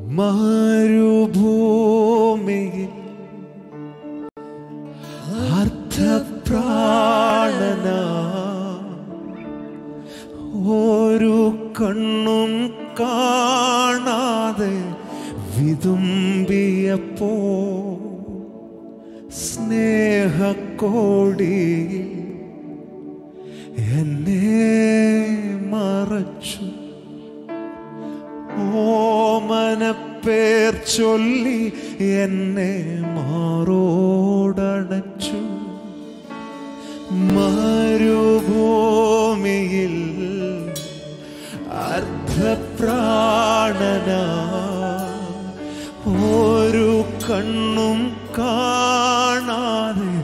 മരുഭൂമിയിൽ അർത്ഥപ്രാണന ഒരു കണ്ണും കാണാതെ വിതുമ്പിയപ്പോ സ്നേഹക്കോടിയിൽ എന്നെ മറച്ചു ഓമനപ്പേർ ചൊല്ലി എന്നെ മാറോടണച്ചു മരുഭൂമിയിൽ അർദ്ധപ്രാണന ഒരു കണ്ണും കാണാതെ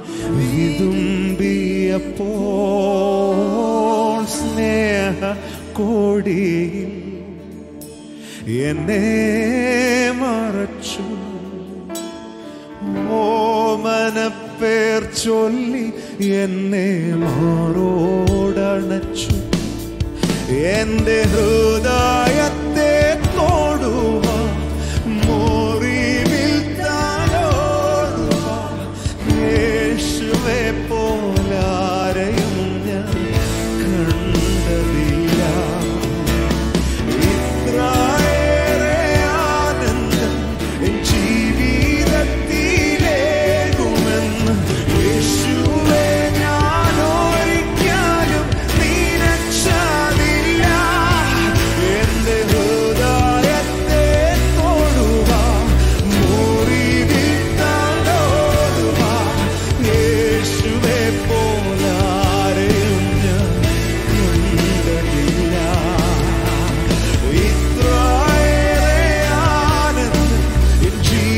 വിതുമ്പിയപ്പോൾ സ്നേഹ കോടിയിൽ എന്നെ മറച്ചു ഓമനപ്പേർ ചൊല്ലി എന്നെ മാറോടണച്ചു എന്റെ ഹൃദയത്തെ തോടുക മുറിവിൽ താഴോടുക യേശുവെ പോലാരെയും ഞാൻ കണ്ടതില്ല ഇത്രയേറെ ആനന്ദം എൻ ജീവിതത്തിലേകുമെന്ന് യേശുവേ ഞാൻ ഒരിക്കലും നിനച്ചതില്ല. എന്റെ ഹൃദയത്തെ തൊടുക, മുറിവിൽ തലോടുക. യേശുവേ പോലാരെയും ഞാൻ കണ്ടതില്ല ഇത്രയേറെ ആനന്ദം എൻ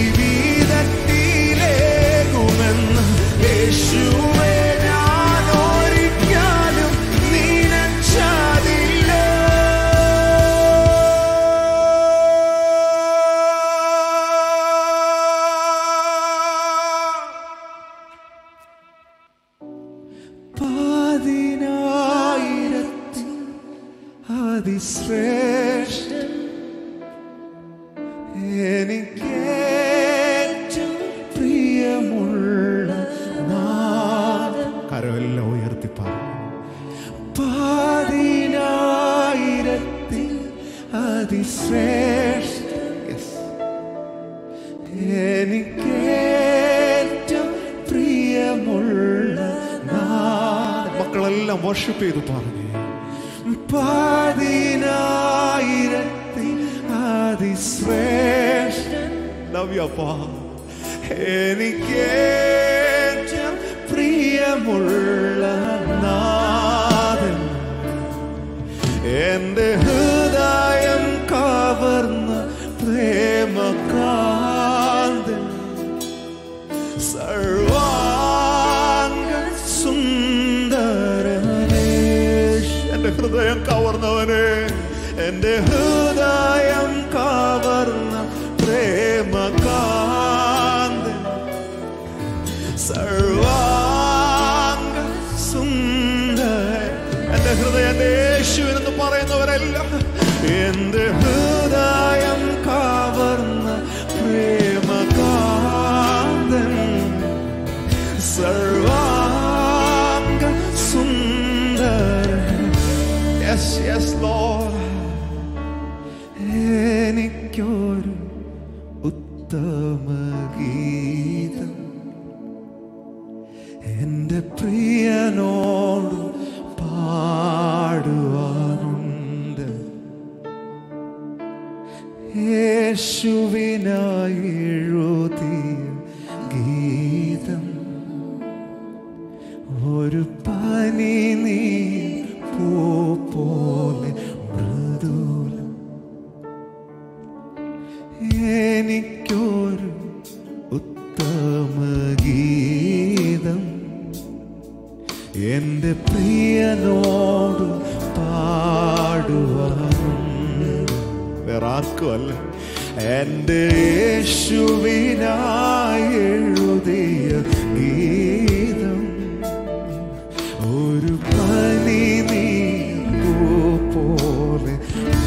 ജീവിതത്തിലേകുമെന്ന് യേശുവേ ഞാൻ ഒരിക്കലും നിനച്ചതില്ല പതിനായിരത്തിൽ അതിശ്രേഷ്ഠൻ എനിക്കേറ്റവും പ്രിയമുള്ള നാഥൻ. കരമെല്ലാം ഉയർത്തി പറഞ്ഞു പതിനായിരത്തിൽ അതിശ്രേഷ്ഠൻ Yes. എനിക്കേറ്റവും പ്രിയമുള്ള നാഥൻ. മക്കളെല്ലാം വർഷിപ്പ് ചെയ്ത് പറഞ്ഞു പതിനായിരത്തിൽ അതിശ്രേഷ്ഠൻ നവ്യപ്പാ എനിക്കേറ്റവും പ്രിയമുള്ള നാഥൻ എന്റെ ഹൃദയം കവർന്ന പ്രേമകാന്തൻ സർവാംഗ സുന്ദരനേഷ് എന്റെ ഹൃദയം കവർന്നവനെ എന്റെ ഹൃദയം കവർന്ന പ്രേമകാന്തൻ സർവാംഗ സുന്ദര എന്റെ ഹൃദയം യേശുവിനെന്ന് പറയുന്നവരെല്ലാം എന്റെ ഹൃദയം കവർന്ന പ്രേമകാന്തൻ സർവാംഗ സുന്ദര യെസ് യെസ് ലോർഡ് എനിക്കൊരു ഉത്തമ ഗീതം എന്റെ പ്രിയനോട് പാടുവാനുണ്ട് യേശുവിനായി എഴുതിയ ഗീതം ഒരു പനി നീ പൂ പോലെ മൃദുലം എനിക്കൊരു ഉത്തമ ഗീതം എന്റെ പ്രിയനോട് പാടുവാനുണ്ട് വേറെ ആർക്കുമല്ല എന്റെ യേശുവിനായി എഴുതിയ ഗീതം ഒരു പനി നീ പോലെ